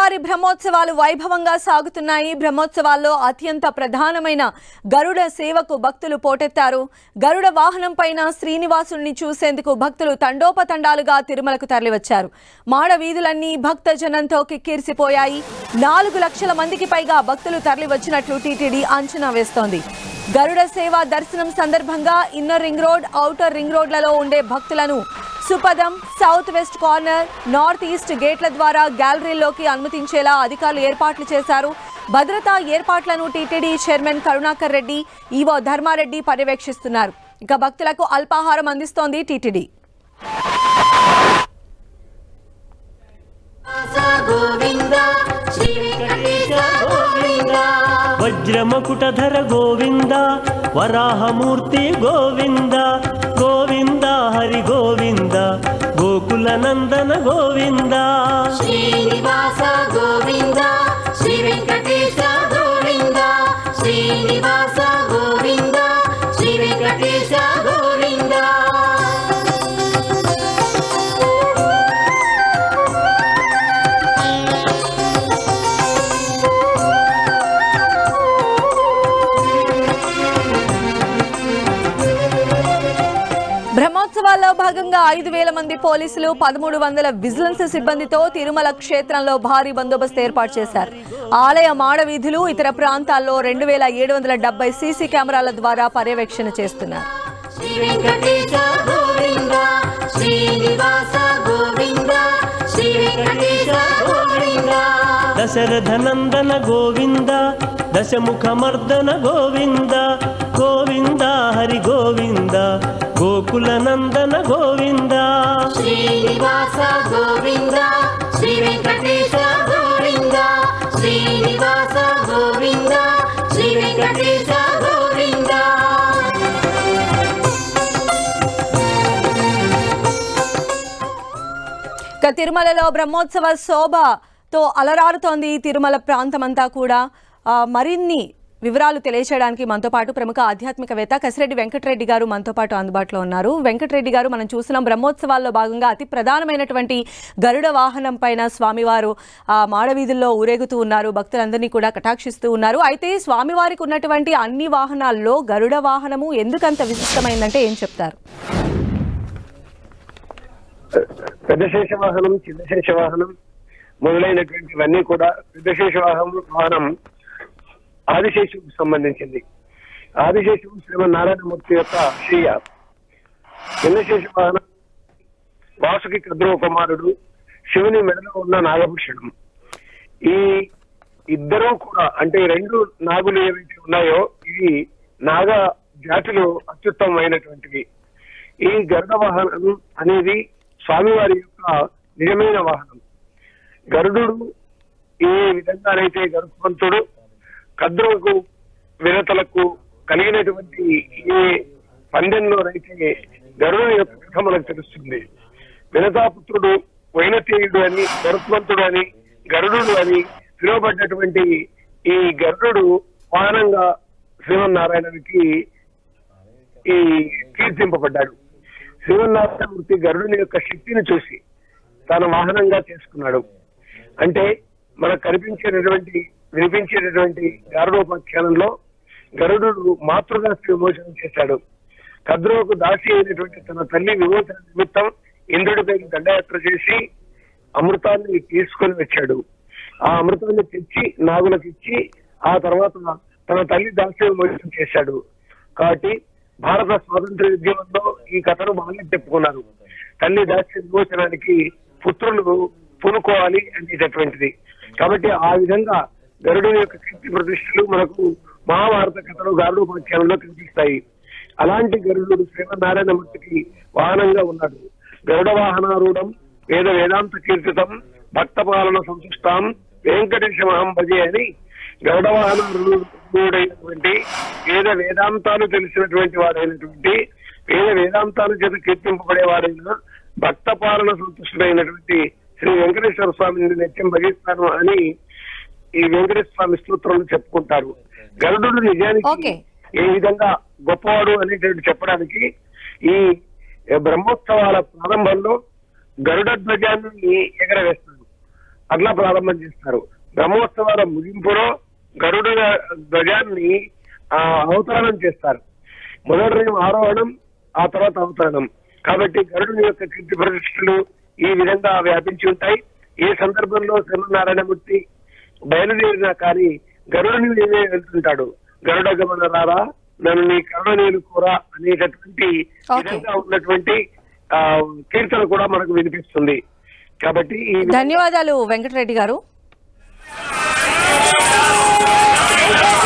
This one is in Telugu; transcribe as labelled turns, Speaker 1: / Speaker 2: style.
Speaker 1: స్వామివారి బ్రహ్మోత్సవాలు వైభవంగా సాగుతున్నాయి బ్రహ్మోత్సవాల్లో అత్యంత ప్రధానమైన గరుడ సేవకు భక్తులు పోటెత్తారు గరుడ వాహనం పైన శ్రీనివాసుల్ని చూసేందుకు భక్తులు తండోపతండాలుగా తిరుమలకు తరలివచ్చారు మాడ వీధులన్నీ భక్త జనంతో కిక్కిరిసిపోయాయి నాలుగు లక్షల మందికి పైగా భక్తులు తరలివచ్చినట్లు టీటీడీ అంచనా వేస్తోంది గరుడ సేవ దర్శనం సందర్భంగా inner ring road outer ring రోడ్లలో ఉండే భక్తులను Supatham south west corner north east గేట్ల ద్వారా గ్యాలరీలోకి అనుమతించేలా అధికారులు ఏర్పాట్లు చేశారు భద్రతా ఏర్పాట్లను TTD chairman Karunakar Reddy EO Dharma Reddy పర్యవేక్షిస్తున్నారు ఇక భక్తులకు అల్పాహారం అందిస్తోంది టీటీడీ
Speaker 2: గోవింద శ్రీ వెంకటేశ గోవింద
Speaker 3: వజ్రమకుటధర గోవింద వరాహమూర్తి గోవింద గోవింద హరి గోవింద గోకుల నందన గోవింద
Speaker 2: శ్రీనివాస గోవింద శ్రీ వెంకటేశ గోవింద శ్రీనివాస గోవింద శ్రీ వెంకటేశ గోవింద
Speaker 1: బ్రహ్మోత్సవాల్లో భాగంగా ఐదు వేల మంది పోలీసులు పదమూడు వందల విజిలెన్స్ సిబ్బందితో తిరుమల క్షేత్రంలో భారీ బందోబస్తు ఏర్పాటు చేశారు ఆలయ మాడ వీధులు ఇతర ప్రాంతాల్లో రెండు వేల ఏడు వందల డెబ్బై సీసీ కెమెరాల ద్వారా పర్యవేక్షణ చేస్తున్నారు
Speaker 2: శ్రీ వెంకటేశ గోవింద శ్రీనివాస గోవింద శ్రీ వెంకటేశ గోవింద
Speaker 3: దశరథ నందన గోవింద దశముఖమర్దన గోవింద గోవింద హరి గోవింద గోకుల నందన గోవింద
Speaker 2: శ్రీనివాస గోవింద శ్రీ వెంకటేశ గోవింద శ్రీనివాస గోవింద శ్రీ వెంకటేశ గోవింద
Speaker 1: ఇక తిరుమలలో బ్రహ్మోత్సవ శోభతో అలరారుతోంది తిరుమల ప్రాంతమంతా కూడా ఆ, మరిన్ని వివరాలు తెలియచేయడానికి మనతో పాటు ప్రముఖ ఆధ్యాత్మికవేత్త కసిరెడ్డి వెంకటరెడ్డి గారు మనతో పాటు అందుబాటులో ఉన్నారు వెంకటరెడ్డి గారు మనం చూస్తున్నాం బ్రహ్మోత్సవాల్లో భాగంగా అతి ప్రధానమైనటువంటి గరుడ వాహనం పైన స్వామివారు ఆ మాడవీధుల్లో ఊరేగుతూ ఉన్నారు భక్తులందరినీ కూడా కటాక్షిస్తూ ఉన్నారు అయితే స్వామివారికి ఉన్నటువంటి అన్ని వాహనాల్లో గరుడ వాహనము ఎందుకంత విశిష్టమైందంటే ఏం చెప్తారు
Speaker 4: పెద్ద శేష వాహనం చిన్న శేష వాహనం మొదలైనటువంటివన్నీ కూడా పెద్ద శేష వాహనం వాహనం ఆదిశేషుకు సంబంధించింది ఆదిశేషువు శ్రీమన్నారాయణమూర్తి యొక్క శ్రీయ చిన్న శేష వాహనం వాసుకి కద్రవ కుమారుడు శివుని మెడలో ఉన్న నాగభూషణం ఈ ఇద్దరూ కూడా అంటే ఈ రెండు నాగులు ఏవైతే ఉన్నాయో ఇవి నాగ జాతిలో అత్యుత్తమమైనటువంటివి ఈ గరుడ వాహనం అనేది స్వామివారి యొక్క నిజమైన వాహనం గరుడు ఏ విధంగానైతే గరుత్మంతుడు కద్రువుకు వినతలకు కలిగినటువంటి ఏ పందెంలోనైతే గరుడు యొక్క కథ మనకు తెలుస్తుంది వినతాపుత్రుడు వైనతేయుడు అని గరుత్మంతుడు అని గరుడు అని పిలువబడ్డటువంటి ఈ గరుడు వాహనంగా శ్రీమన్నారాయణునికి ఈ కీర్తింపబడ్డాడు శ్రీమన్నారాయణమూర్తి గరుడుని యొక్క శక్తిని చూసి తన వాహనంగా చేసుకున్నాడు అంటే మనకు కనిపించేటటువంటి వినిపించేటటువంటి గారుడోపాఖ్యానంలో గరుడు మాతృదాసి విమోచనం చేశాడు కద్రోకు దాసి అయినటువంటి తన తల్లి విమోచన నిమిత్తం ఇంద్రుడిపై దండయాత్ర చేసి అమృతాన్ని తీసుకొని వచ్చాడు ఆ అమృతాన్ని తెచ్చి నాగులకు ఇచ్చి ఆ తర్వాత తన తల్లి దాసి విమోచనం చేశాడు కాబట్టి భారత స్వాతంత్ర ఉద్యమంలో ఈ కథను బాగా చెప్పుకున్నారు తల్లి దాస్య విమోచనానికి పుత్రులు పూనుకోవాలి అనేటటువంటిది కాబట్టి ఆ విధంగా గరుడు యొక్క కీర్తి ప్రతిష్టలు మనకు మహాభారత కథలో గారుడోపాఖ్యానంలో కనిపిస్తాయి అలాంటి గరుడు శ్రీమన్నారాయణమూర్తికి వాహనంగా ఉన్నాడు గరుడ వాహనారూఢం వేద వేదాంత కీర్తితం భక్త పాలన సంతుష్టాం వెంకటేశమహం భజే అని గరుడ వాహనారూఢైనటువంటి వేద వేదాంతాలు తెలిసినటువంటి వాడైనటువంటి వేద వేదాంతాల చేత కీర్తింపబడేవాడైన భక్త పాలన సంతుష్టుడైనటువంటి శ్రీ వెంకటేశ్వర స్వామిని నిత్యం భజిస్తాను అని ఈ వెంకటేశ్వర స్వామి స్తోత్రంలో చెప్పుకుంటారు గరుడు నిజానికి
Speaker 1: Okay.
Speaker 4: ఏ విధంగా గొప్పవాడు అనేటువంటి చెప్పడానికి ఈ బ్రహ్మోత్సవాల ప్రారంభంలో గరుడ ధ్వజాన్ని ఎగరవేస్తాడు అట్లా ప్రారంభం చేస్తారు బ్రహ్మోత్సవాల ముగింపులో గరుడ ధ్వజాన్ని ఆ, అవతరణం చేస్తారు మొదటి రోజు ఆరోహణం ఆ తర్వాత అవతరణం కాబట్టి గరుడుని యొక్క కీర్తి ప్రతిష్టలు ఈ విధంగా వ్యాపించి ఉంటాయి ఏ సందర్భంలో శ్రీమన్నారాయణమూర్తి బయలుదేరినా కానీ గరుడుని మీదే వెళ్తుంటాడు గరుడ గమన రారా నన్ను నీ కరుణ నేను కూర అనేటటువంటి
Speaker 1: Okay.
Speaker 4: విధంగా ఉన్నటువంటి ఆ, కీర్తన కూడా మనకు వినిపిస్తుంది కాబట్టి ఈ
Speaker 1: ధన్యవాదాలు వెంకటరెడ్డి గారు